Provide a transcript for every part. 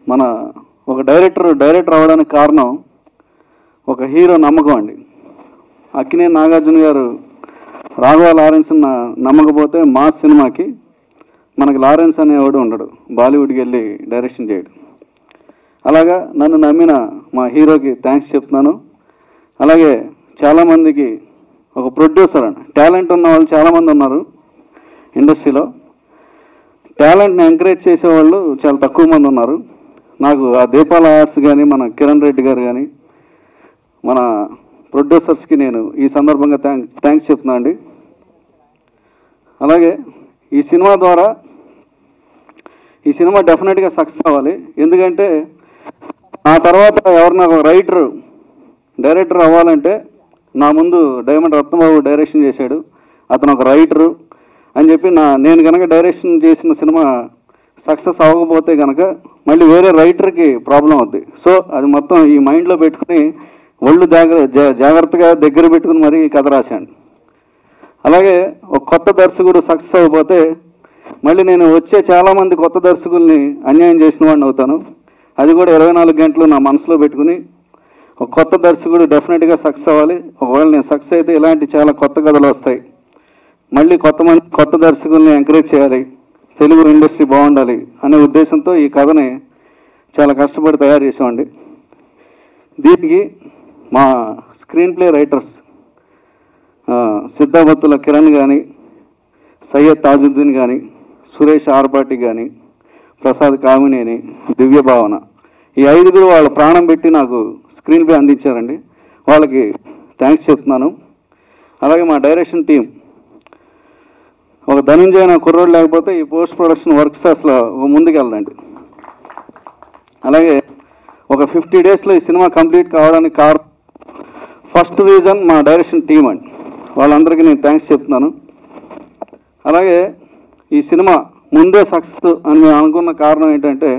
మన ఒక director director అవ్వడానికి కారణం ఒక హీరో నమ్మకం అండి అక్కినే నాగార్జున గారు రాఘవ లారెన్స్ నమ్మకపోతే మా సినిమాకి మనకి లారెన్స్ అనేవాడు ఉండడు బాలీవుడ్కి వెళ్ళి డైరెక్షన్ చేయడు అలాగా నన్ను నమ్మిన మా హీరోకి థ్యాంక్స్ చెప్తున్నాను అలాగే చాలామందికి ఒక ప్రొడ్యూసర్ అండి టాలెంట్ ఉన్న వాళ్ళు చాలామంది ఉన్నారు ఇండస్ట్రీలో టాలెంట్ని ఎంకరేజ్ చేసేవాళ్ళు చాలా తక్కువ మంది ఉన్నారు నాకు ఆ దీపాల ఆర్ట్స్ కానీ మన కిరణ్ రెడ్డి గారు కానీ మన ప్రొడ్యూసర్స్కి నేను ఈ సందర్భంగా థ్యాంక్ థ్యాంక్స్ చెప్తున్నా అండి అలాగే ఈ సినిమా ద్వారా ఈ సినిమా డెఫినెట్గా సక్సెస్ అవ్వాలి ఎందుకంటే ఆ తర్వాత ఎవరన్నా ఒక రైటర్ డైరెక్టర్ అవ్వాలంటే నా ముందు డైమండ్ రత్నబాబు డైరెక్షన్ చేశాడు అతను ఒక రైటరు అని చెప్పి నా నేను కనుక డైరెక్షన్ చేసిన సినిమా సక్సెస్ అవ్వకపోతే కనుక మళ్ళీ వేరే రైటర్కి ప్రాబ్లం అవుద్ది సో అది మొత్తం ఈ మైండ్లో పెట్టుకుని ఒళ్ళు జాగ్ర జా- జాగ్రత్తగా దగ్గర పెట్టుకుని మరీ కథ రాశాను అలాగే ఒక కొత్త దర్శకుడు సక్సెస్ అయిపోతే మళ్ళీ నేను వచ్చే చాలామంది కొత్త దర్శకుల్ని అన్యాయం చేసిన వాడిని అవుతాను అది కూడా ఇరవై నాలుగు గంటలు నా మనసులో పెట్టుకుని ఒక కొత్త దర్శకుడు డెఫినెట్గా సక్సెస్ అవ్వాలి ఒకవేళ నేను సక్సెస్ అయితే ఇలాంటి చాలా కొత్త కథలు వస్తాయి మళ్ళీ కొత్త మంది కొత్త దర్శకుల్ని ఎంకరేజ్ చేయాలి తెలుగు ఇండస్ట్రీ బాగుండాలి అనే ఉద్దేశంతో ఈ కథని చాలా కష్టపడి తయారు చేసామండి దీనికి మా స్క్రీన్ ప్లే రైటర్స్ ఆ, సిద్ధాబత్తుల కిరణ్ కానీ సయ్యద్ తాజుద్దీన్ కానీ సురేష్ ఆర్పాటి కానీ ప్రసాద్ కామినేని దివ్య భావన ఈ ఐదుగురు వాళ్ళ ప్రాణం పెట్టి నాకు స్క్రీన్ ప్లే అందించారండి వాళ్ళకి థ్యాంక్స్ చెప్తున్నాను అలాగే మా డైరెక్షన్ టీం ఒక ధనంజయ నా కుర్రోడు లేకపోతే ఈ పోస్ట్ ప్రొడక్షన్ వర్క్స్ అసలు ముందుకెళ్ళండి అలాగే ఒక ఫిఫ్టీ డేస్లో ఈ సినిమా కంప్లీట్ కావడానికి కారణం ఫస్ట్ రీజన్ మా డైరెక్షన్ టీం అండి వాళ్ళందరికీ నేను థ్యాంక్స్ చెప్తున్నాను అలాగే ఈ సినిమా ముందే సక్సెస్ అని మేము అనుకున్న కారణం ఏంటంటే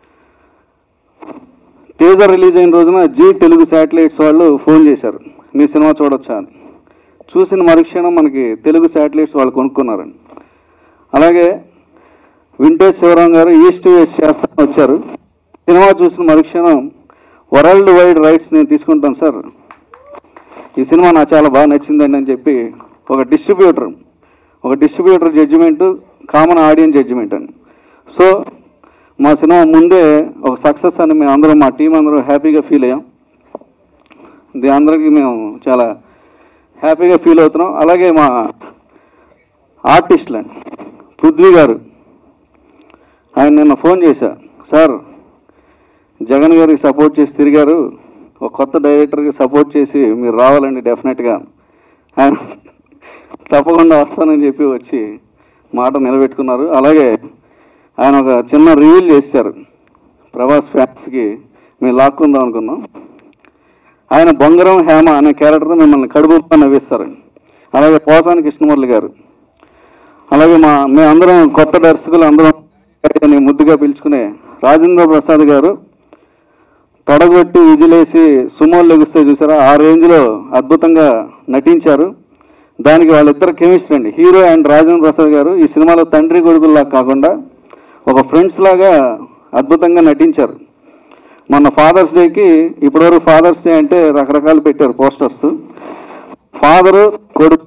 టీజర్ రిలీజ్ అయిన రోజున జీ తెలుగు శాటిలైట్స్ వాళ్ళు ఫోన్ చేశారు మీ సినిమా చూడొచ్చా అని చూసిన మరుక్షణం మనకి తెలుగు శాటిలైట్స్ వాళ్ళు కొనుక్కున్నారండి అలాగే వింటేజ్ శివరాం గారు ఈస్ట్ వెస్ట్ చేస్తాను వచ్చారు సినిమా చూసిన మరుక్షణం వరల్డ్ వైడ్ రైట్స్ నేను తీసుకుంటాను సార్ ఈ సినిమా నాకు చాలా బాగా నచ్చిందండి అని చెప్పి ఒక డిస్ట్రిబ్యూటర్ ఒక distributor judgement common audience judgement అని సో మా సినిమా ముందే ఒక సక్సెస్ అని మేము అందరం మా టీం అందరం హ్యాపీగా ఫీల్ అయ్యాం ఇది అందరికీ మేము చాలా హ్యాపీగా ఫీల్ అవుతున్నాం అలాగే మా ఆర్టిస్టులు అండి పృథ్వీ గారు ఆయన నిన్న ఫోన్ చేశా సార్ జగన్ గారికి సపోర్ట్ చేసి తిరిగారు ఒక కొత్త డైరెక్టర్కి సపోర్ట్ చేసి మీరు రావాలండి డెఫినెట్గా ఆయన తప్పకుండా వస్తానని చెప్పి వచ్చి మాట నిలబెట్టుకున్నారు అలాగే ఆయన ఒక చిన్న రివీల్ చేశారు ప్రభాస్ ఫ్యాన్స్కి మేము లాక్కుందాం అనుకున్నాం ఆయన బొంగరం హేమ అనే క్యారెక్టర్ మిమ్మల్ని కడుపుతో నవ్విస్తారండి అలాగే పోసాని కృష్ణమురళి గారు అలాగే మా మేమందరం కొత్త దర్శకులు అందరం అని ముద్దుగా పిలుచుకునే రాజేంద్ర ప్రసాద్ గారు తొడగొట్టి విజిలేసి సుమోలు లెగిస్తే చూసారా ఆ రేంజ్లో అద్భుతంగా నటించారు దానికి వాళ్ళిద్దరు కెమిస్ట్రీ అండి హీరో అండ్ రాజేంద్ర ప్రసాద్ గారు ఈ సినిమాలో తండ్రి కొడుకుల్లా కాకుండా ఒక ఫ్రెండ్స్ లాగా అద్భుతంగా నటించారు మొన్న ఫాదర్స్ డేకి ఇప్పటివరకు ఫాదర్స్ డే అంటే రకరకాలు పెట్టారు పోస్టర్స్ ఫాదరు కొడుకు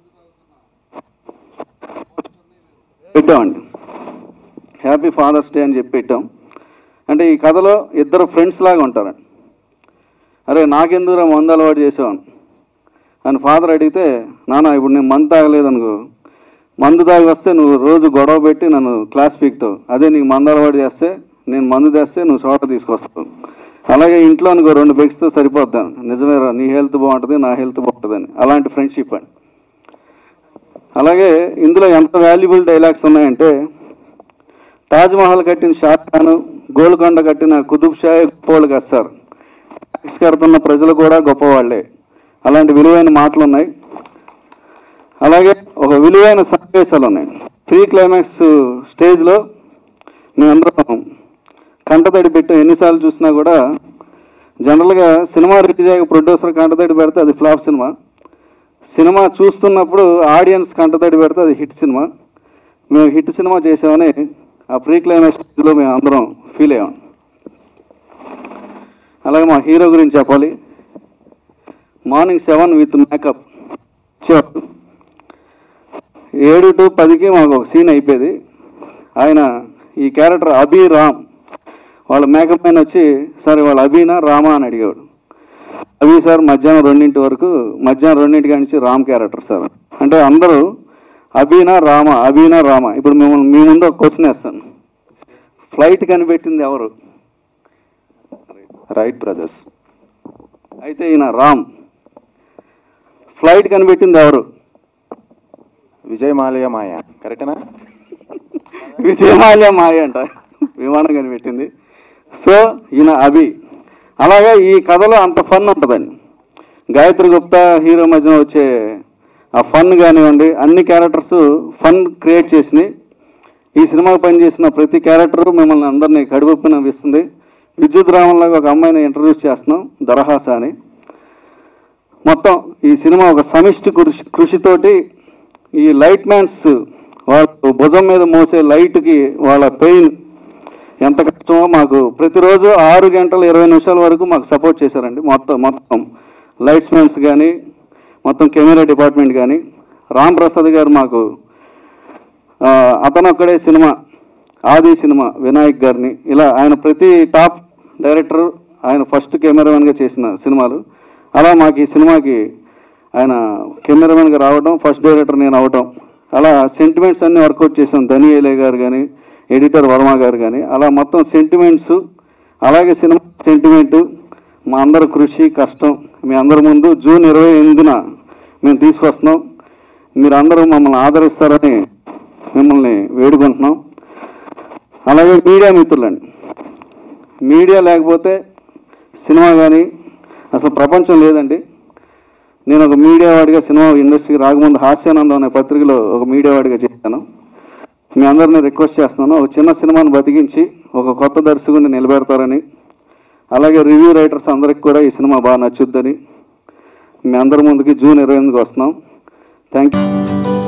పెట్టామండి హ్యాపీ ఫాదర్స్ డే అని చెప్పి పెట్టాం అంటే ఈ కథలో ఇద్దరు ఫ్రెండ్స్ లాగా ఉంటారండి అరే నాకెందుకురా మందు అలవాటు చేసావని అని ఫాదర్ అడిగితే నాన్న ఇప్పుడు నేను మందు తాగలేదు అనుకో మందు తాగి వస్తే నువ్వు రోజు గొడవ పెట్టి నన్ను క్లాస్ పీక్తావు అదే నీకు మందు అలవాటు చేస్తే నేను మందు తెస్తే నువ్వు చోట తీసుకొస్తావు అలాగే ఇంట్లో అనుకో రెండు బెగ్స్తో సరిపోతాను నిజమేరా నీ హెల్త్ బాగుంటుంది నా హెల్త్ బాగుంటుందని అలాంటి ఫ్రెండ్షిప్ అండి అలాగే ఇందులో ఎంత వాల్యుబుల్ డైలాగ్స్ ఉన్నాయంటే తాజ్మహల్ కట్టిన షాజహాన్ గోల్కొండ కట్టిన కుతుబ్ షాహీ గొప్పవాళ్ళు కాదు సార్ ట్యాక్స్ కడుతున్న ప్రజలు కూడా గొప్పవాళ్లే అలాంటి విలువైన మాటలు ఉన్నాయి అలాగే ఒక విలువైన సన్నివేశాలు ఉన్నాయి ప్రీ క్లైమాక్స్ స్టేజ్లో మేమందరం కంటతడి పెట్టి ఎన్నిసార్లు చూసినా కూడా జనరల్గా సినిమా రిలీజ్ అయ్యే ప్రొడ్యూసర్ కంటతడి పెడితే అది ఫ్లాప్ సినిమా సినిమా చూస్తున్నప్పుడు ఆడియన్స్ కంటతడి పెడితే అది హిట్ సినిమా మేము హిట్ సినిమా చేసామని ఆ ప్రీ క్లైమాక్స్ స్టేజ్లో మేము అందరం ఫీల్ అయ్యాం అలాగే మా హీరో గురించి చెప్పాలి మార్నింగ్ సెవెన్ విత్ మేకప్ చెప్పు ఏడు టు పదికి మాకు ఒక సీన్ అయిపోయేది ఆయన ఈ క్యారెక్టర్ అభి రామ్ వాళ్ళ మేకప్ మ్యాన్ వచ్చి సార్ వాళ్ళ అభినా రామా అని అడిగాడు అభి సార్ మధ్యాహ్నం రెండింటి వరకు మధ్యాహ్నం రెండింటి కాడి నుంచి రామ్ క్యారెక్టర్ సార్ అంటే అందరూ అభినా రామ అభినా రామ ఇప్పుడు మిమ్మల్ని మీ ముందు ఒక క్వశ్చన్ వేస్తాను ఫ్లైట్ కనిపెట్టింది ఎవరు రైట్ బ్రదర్స్ అయితే ఈయన రామ్ ఫ్లైట్ కనిపెట్టింది ఎవరు విజయ్ మాలయ మాయ కరెక్టేనా విజయమాల్య మాయ అంట విమానం కనిపెట్టింది సో ఈయన అభి అలాగే ఈ కథలో అంత ఫన్ ఉంటుందండి గాయత్రి గుప్తా హీరో మధ్యన వచ్చే ఆ ఫన్ కానివ్వండి అన్ని క్యారెక్టర్స్ ఫన్ క్రియేట్ చేసినాయి ఈ సినిమాకి పనిచేసిన ప్రతి క్యారెక్టర్ మిమ్మల్ని అందరినీ కడుపుప్పి నవ్విస్తుంది విద్యుత్ రామంలాగా ఒక అమ్మాయిని ఇంట్రడ్యూస్ చేస్తున్నాం దరహాస అని మొత్తం ఈ సినిమా ఒక సమిష్టి కృషి కృషితోటి ఈ లైట్ మ్యాన్స్ వాళ్ళ భుజం మీద మోసే లైట్కి వాళ్ళ పెయిన్ ఎంత కష్టమో మాకు ప్రతిరోజు ఆరు గంటల ఇరవై నిమిషాల వరకు మాకు సపోర్ట్ చేశారండి మొత్తం మొత్తం లైట్స్ మ్యాన్స్ కానీ మొత్తం కెమెరా డిపార్ట్మెంట్ కానీ రామ్ ప్రసాద్ గారు మాకు ఆ, అతను ఒక్కడే సినిమా ఆది సినిమా వినాయక్ గారిని ఇలా ఆయన ప్రతి టాప్ డైరెక్టర్ ఆయన ఫస్ట్ కెమెరామెన్గా చేసిన సినిమాలు అలా మాకు ఈ సినిమాకి ఆయన కెమెరామెన్గా రావడం ఫస్ట్ డైరెక్టర్ నేను అవడం అలా సెంటిమెంట్స్ అన్ని వర్కౌట్ చేసాం ధని ఏలే గారు కానీ ఎడిటర్ వర్మ గారు కానీ అలా మొత్తం సెంటిమెంట్స్ అలాగే సినిమా సెంటిమెంటు మా అందరి కృషి కష్టం మీ అందరి ముందు జూన్ ఇరవై ఎనిమిదిన మేము తీసుకొస్తున్నాం మీరు అందరూ మమ్మల్ని ఆదరిస్తారని మిమ్మల్ని వేడుకుంటున్నాం అలాగే మీడియా మిత్రులండి మీడియా లేకపోతే సినిమా కానీ అసలు ప్రపంచం లేదండి నేను ఒక మీడియా వాడిగా సినిమా ఇండస్ట్రీకి రాకముందు హాస్యానందం అనే పత్రికలో ఒక మీడియా వాడిగా చేశాను మీ అందరిని రిక్వెస్ట్ చేస్తున్నాను ఒక చిన్న సినిమాని బతికించి ఒక కొత్త దర్శకుడిని నిలబెడతారని అలాగే రివ్యూ రైటర్స్ అందరికి కూడా ఈ సినిమా బాగా నచ్చుద్దని మీ అందరి ముందుకి జూన్ ఇరవై ఎనిమిదికి వస్తున్నాం థ్యాంక్ యూ